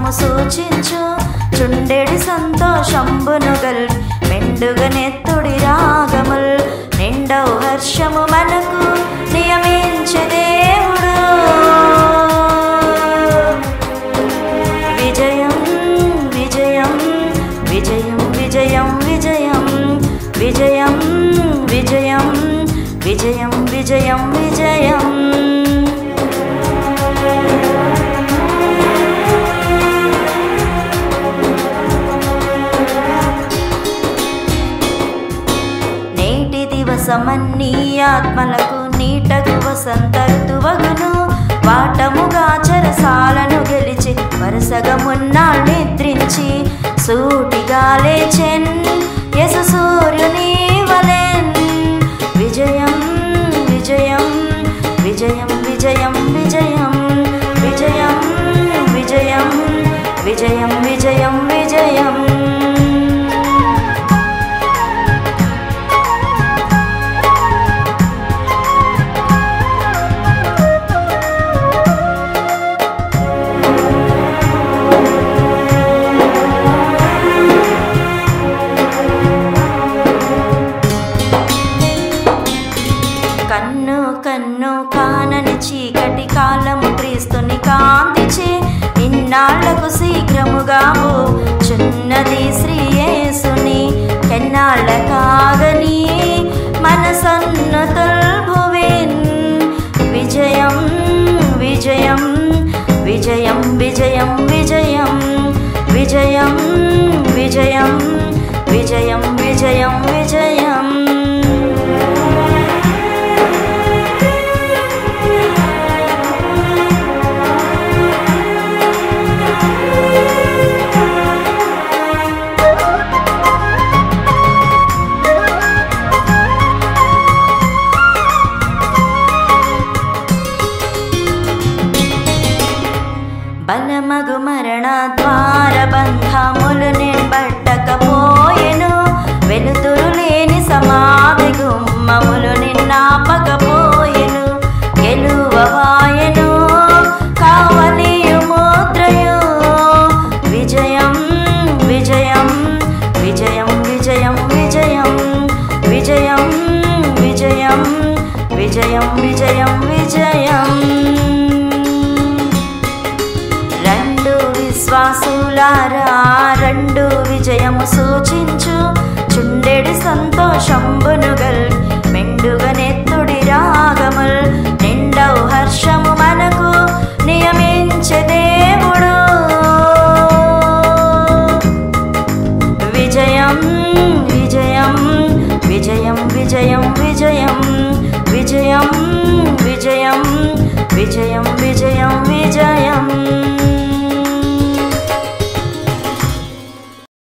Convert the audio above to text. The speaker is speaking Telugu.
విజయము సూచించు చుండెడి సంతోషంబును గల్ మెండుగ నెత్తుడి రాగముల్ నిండవు హర్షము మనకు నియమించే దేవుడు విజయం విజయం విజయం విజయం విజయం విజయం విజయం విజయం విజయం విజయం నేటి దివసమన్నీ ఆత్మలకు నీటగు వసంత ఋతువగును వాటముగా చెరసాలను గెలిచి వరుసగా మున్నాళ్ళు నిద్రించి సూటిగా లేచెన్ యశ సూర్యుని వలెన్ విజయం విజయం విజయం విజయం విజయం విజయం విజయం విజయం విజయం విజయం కన్ను కన్ను కానని చీకటి కాలము క్రీస్తుని కాంతిచే ఇన్నాళ్లకు శీఘ్రముగా చున్నది శ్రీయేసుని ఎన్నాళ్ళ కాగని మనసన్ను తల్భువిన్ విజయం విజయం విజయం విజయం విజయం విజయం విజయం విజయం విజయం విజయం బలమగు మరణ ద్వార బంధములు నింబట్టకపోయెను వెలుతురు లేని సమాధి గుమ్మములు నిన్నాపకపోయెను గెలువవాయెను కావలియు ముద్రయు విజయం విజయం విజయం విజయం విజయం విజయం విజయం విజయం విజయం విజయం రెండు విశ్వాసులారా రెండు విజయము సూచించు చుండెడి సంతోషంబును గల్ మెండుగ నెత్తుడి రాగముల్ నిండవు హర్షము మనకు నియమించే దేవుడు విజయం విజయం విజయం విజయం విజయం విజయం విజయం విజయం విజయం విజయం